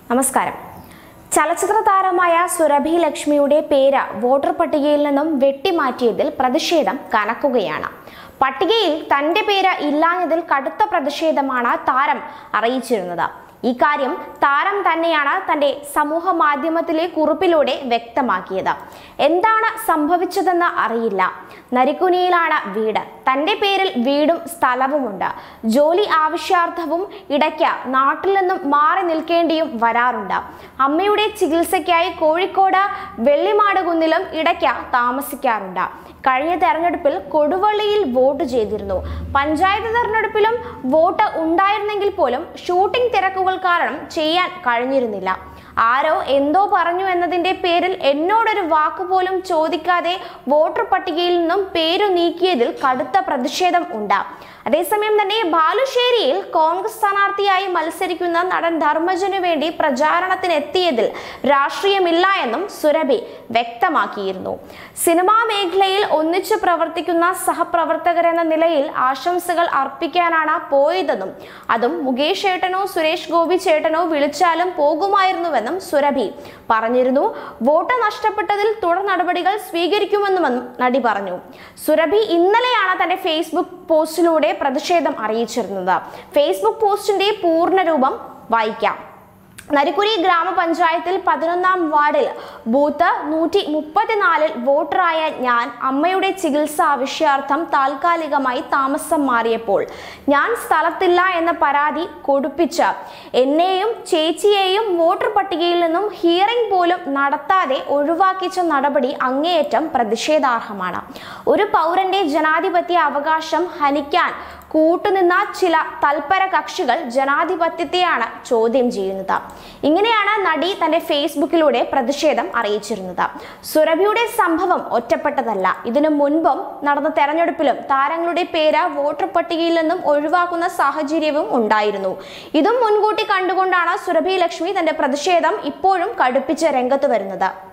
നമസ്കാരം ചലച്ചിത്ര താരമായ സുരഭി ലക്ഷ്മിയുടെ പേര് വോട്ടർ പട്ടികയിൽ നിന്നും വെട്ടിമാറ്റിയതിൽ പ്രതിഷേധം കനക്കുകയാണ് പട്ടികയിൽ തന്റെ പേര് ഇല്ലാഞ്ഞതിൽ കടുത്ത പ്രതിഷേധമാണ് താരം അറിയിച്ചിരുന്നത് ഇക്കാര്യം താരം തന്നെയാണ് തന്റെ സമൂഹ മാധ്യമത്തിലെ കുറിപ്പിലൂടെ വ്യക്തമാക്കിയത് എന്താണ് സംഭവിച്ചതെന്ന് അറിയില്ല നരിക്കുനിയിലാണ് വീട് തന്റെ പേരിൽ വീടും സ്ഥലവുമുണ്ട് ജോലി ആവശ്യാർത്ഥവും ഇടയ്ക്ക് നാട്ടിൽ നിന്നും മാറി നിൽക്കേണ്ടിയും വരാറുണ്ട് അമ്മയുടെ ചികിത്സയ്ക്കായി കോഴിക്കോട് വെള്ളിമാടുകുന്നിലും ഇടയ്ക്ക് താമസിക്കാറുണ്ട് കഴിഞ്ഞ തെരഞ്ഞെടുപ്പിൽ കൊടുവള്ളിയിൽ വോട്ട് ചെയ്തിരുന്നു പഞ്ചായത്ത് തെരഞ്ഞെടുപ്പിലും വോട്ട് ഉണ്ടായിരുന്നെങ്കിൽ പോലും ഷൂട്ടിംഗ് തിരക്കുകൾ കാരണം ചെയ്യാൻ കഴിഞ്ഞിരുന്നില്ല ആരോ എന്തോ പറഞ്ഞു എന്നതിന്റെ പേരിൽ എന്നോടൊരു വാക്കുപോലും ചോദിക്കാതെ വോട്ടർ പട്ടികയിൽ നിന്നും പേരു നീക്കിയതിൽ കടുത്ത പ്രതിഷേധം ഉണ്ട് അതേസമയം തന്നെ ബാലുശ്ശേരിയിൽ കോൺഗ്രസ് സ്ഥാനാർത്ഥിയായി മത്സരിക്കുന്ന നടൻ ധർമ്മജനു വേണ്ടി പ്രചാരണത്തിനെത്തിയതിൽ രാഷ്ട്രീയമില്ല എന്നും സുരഭി വ്യക്തമാക്കിയിരുന്നു സിനിമാ മേഖലയിൽ ഒന്നിച്ചു പ്രവർത്തിക്കുന്ന സഹപ്രവർത്തകരെന്ന നിലയിൽ ആശംസകൾ അർപ്പിക്കാനാണ് പോയതെന്നും അതും മുകേഷ് ചേട്ടനോ സുരേഷ് ഗോപി ചേട്ടനോ വിളിച്ചാലും പോകുമായിരുന്നുവെന്നും സുരഭി പറഞ്ഞിരുന്നു വോട്ട് നഷ്ടപ്പെട്ടതിൽ തുടർ നടപടികൾ സ്വീകരിക്കുമെന്നും നടി പറഞ്ഞു സുരഭി ഇന്നലെയാണ് തന്റെ ഫേസ്ബുക്ക് പോസ്റ്റിലൂടെ പ്രതിഷേധം അറിയിച്ചിരുന്നത് ഫേസ്ബുക്ക് പോസ്റ്റിന്റെ പൂർണ്ണരൂപം വായിക്കാം നരിക്കുരി ഗ്രാമപഞ്ചായത്തിൽ പതിനൊന്നാം വാർഡിൽ ബൂത്ത് നൂറ്റി മുപ്പത്തിനാലിൽ വോട്ടറായ ഞാൻ അമ്മയുടെ ചികിത്സ ആവശ്യാർത്ഥം താൽക്കാലികമായി താമസം മാറിയപ്പോൾ ഞാൻ സ്ഥലത്തില്ല എന്ന പരാതി കൊടുപ്പിച്ച് എന്നെയും ചേച്ചിയെയും വോട്ടർ പട്ടികയിൽ നിന്നും ഹിയറിംഗ് പോലും നടത്താതെ ഒഴിവാക്കിച്ച നടപടി അങ്ങേയറ്റം പ്രതിഷേധാർഹമാണ് ഒരു പൗരന്റെ ജനാധിപത്യ അവകാശം ഹനിക്കാൻ കൂട്ടുനിന്ന ചില തൽപര കക്ഷികൾ ജനാധിപത്യത്തെയാണ് ചോദ്യം ചെയ്യുന്നത് ഇങ്ങനെയാണ് നടി തന്റെ ഫേസ്ബുക്കിലൂടെ പ്രതിഷേധം അറിയിച്ചിരുന്നത് സുരഭിയുടെ സംഭവം ഒറ്റപ്പെട്ടതല്ല ഇതിനു മുൻപും നടന്ന തെരഞ്ഞെടുപ്പിലും താരങ്ങളുടെ പേര് വോട്ടർ പട്ടികയിൽ നിന്നും ഒഴിവാക്കുന്ന സാഹചര്യവും ഉണ്ടായിരുന്നു ഇതും മുൻകൂട്ടി കണ്ടുകൊണ്ടാണ് സുരഭി ലക്ഷ്മി തന്റെ പ്രതിഷേധം ഇപ്പോഴും കടുപ്പിച്ച് രംഗത്ത് വരുന്നത്